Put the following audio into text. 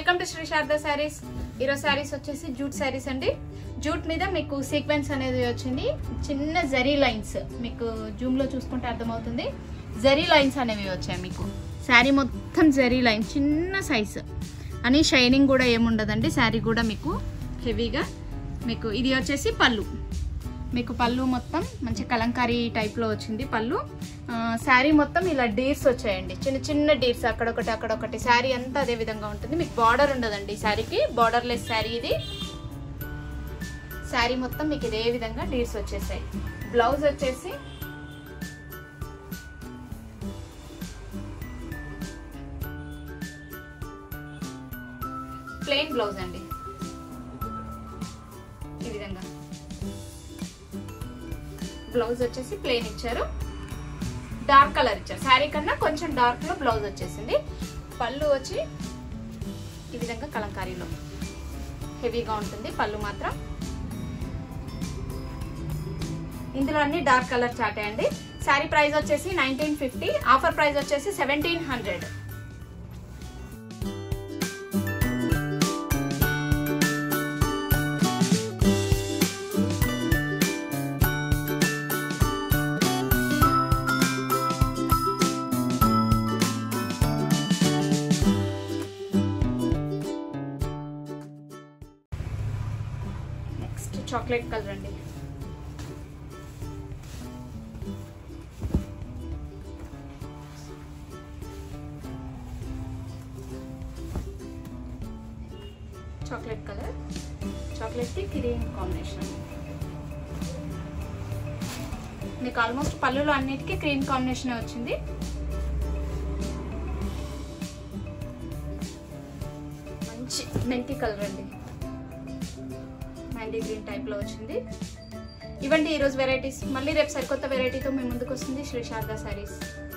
welcome to Shri Sharada Sarees ఈరోజు శారీస్ వచ్చేసి jute saris అండి జూట్ మీద మీకు సీక్వెన్స్ అనేది వచ్చింది చిన్న జరీ లైన్స్ మీకు జూమ్ లో చూసుకుంటే అర్థమవుతుంది జరీ లైన్స్ అనేవి వచ్చాయి మీకు శారీ మొత్తం జరీ లైన్ చిన్న సైజ్ అని షైనింగ్ కూడా ఏముండదండి శారీ కూడా మీకు హెవీగా మీకు ఇది వచ్చేసి పళ్ళు మీకు పళ్ళు మొత్తం మంచి కలంకారీ టైప్లో వచ్చింది పళ్ళు ఆ, శారీ మొత్తం ఇలా డీర్స్ వచ్చాయండి చిన్న చిన్న డీర్స్ అక్కడొకటి అక్కడొకటి శారీ అంతా అదే విధంగా ఉంటుంది మీకు బార్డర్ ఉండదండి ఈ శారీకి బార్డర్లెస్ శారీ ఇది శారీ మొత్తం మీకు ఇదే విధంగా డీర్స్ వచ్చేసాయి బ్లౌజ్ వచ్చేసి ప్లెయిన్ బ్లౌజ్ అండి ఈ విధంగా బ్లౌజ్ వచ్చేసి ప్లెయిన్ ఇచ్చారు డార్క్ కలర్ ఇచ్చారు శారీ కన్నా కొంచెం డార్క్ లో బ్లౌజ్ వచ్చేసింది పళ్ళు వచ్చి ఈ విధంగా కలంకారీలో హెవీగా ఉంటుంది పళ్ళు మాత్రం ఇందులో అన్ని డార్క్ కలర్ చాటే అండి శారీ ప్రైస్ వచ్చేసి నైన్టీన్ ఫిఫ్టీ ఆఫర్ ప్రైస్ వచ్చేసి seventeen hundred next chocolate colour అండి చాక్లెట్ కలర్ చాక్లెట్ కి క్రీమ్ కాంబినేషన్ మీకు ఆల్మోస్ట్ పళ్ళులో అన్నిటికీ క్రీమ్ కాంబినేషన్ వచ్చింది మంచి మెంతి కలర్ అండి మైండీ గ్రీన్ టైప్ లో వచ్చింది ఇవ్వండి ఈరోజు వెరైటీస్ మళ్ళీ రేపు సరికొత్త వెరైటీతో మీ ముందుకు వస్తుంది శ్రీ శారదా శారీస్